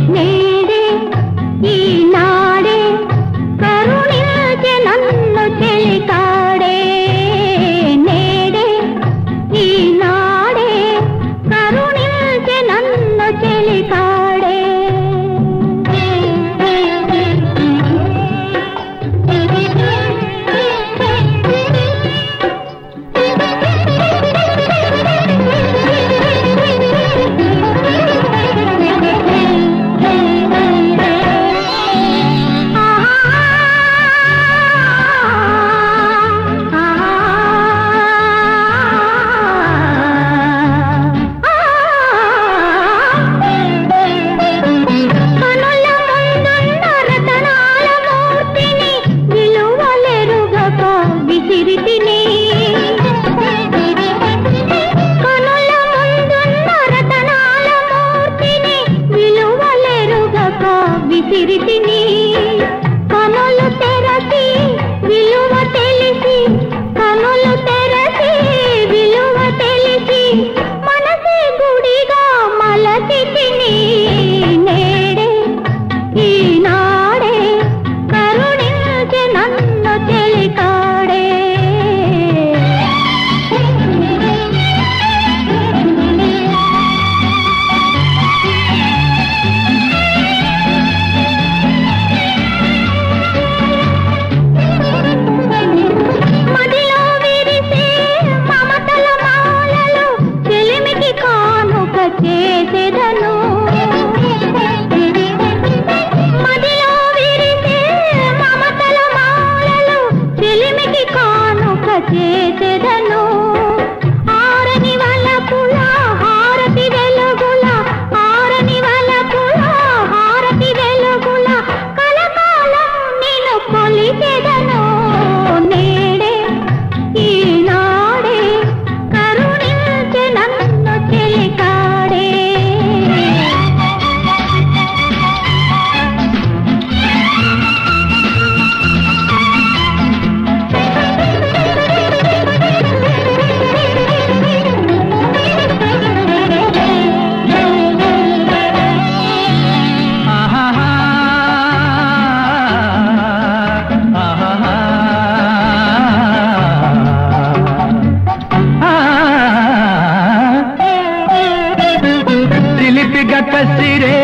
నేడే ఈనాడే కరుణించి నన్ను చెలికాడే నేడే ఈనాడే కరుణించి నన్ను చెలికాడే కనుల ముందున్న రతనాల మూర్తిని విలువలెరుగక విసిరితిని కనుల ముందున్న రతనాల మూర్తిని విలువలెరుగక విసిరితిని కనులు తెరసి విలువ తెలిసి కనులు తెరసి విలువ తెలిసి మనసే గుడిగా మలచితిని నేడే ఈనాడే కరుణించి నన్ను చెలికాడే మదిలో విరిసే మమతల మాలలు చెలిమికి కానుక చేసెదను మదిలో విరిసే మమతల మాలలు చెలిమికి కానుక చేసెదను ఆరని వలపుల హారతి వెలుగుల ఆరని వలపుల హారతి వెలుగుల కలకాలం నేను కొలిచెదను నేడే ఈనాడే కరుణించే నన్ను చెలికాడే ఆహాహా. ఆహాహా. ఆ. చిలిపిగ కసిరే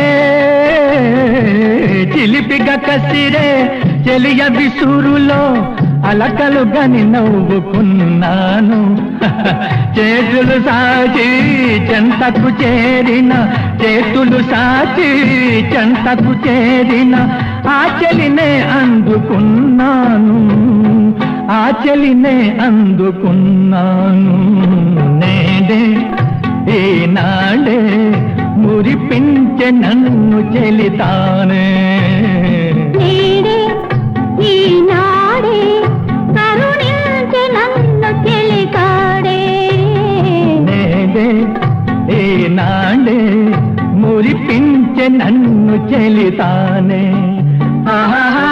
చిలిపిగ కసిరే చెలియ విసురులో అలకలుగని నవ్వుకున్నాను చేతులు సాచి చెంతకు చేరిన చేతులు సాచి చెంతకు చేరిన ఆ చెలినే అందుకున్నాను ఆ చెలినే అందుకున్నాను నేడే ఈనాడే మురిపించే నన్ను చెలితానే నేడే ఈనాడే కరుణించే నన్ను చెలికాడే నేడే ఈనాడే మురిపించే నన్ను చెలితానే ఆహా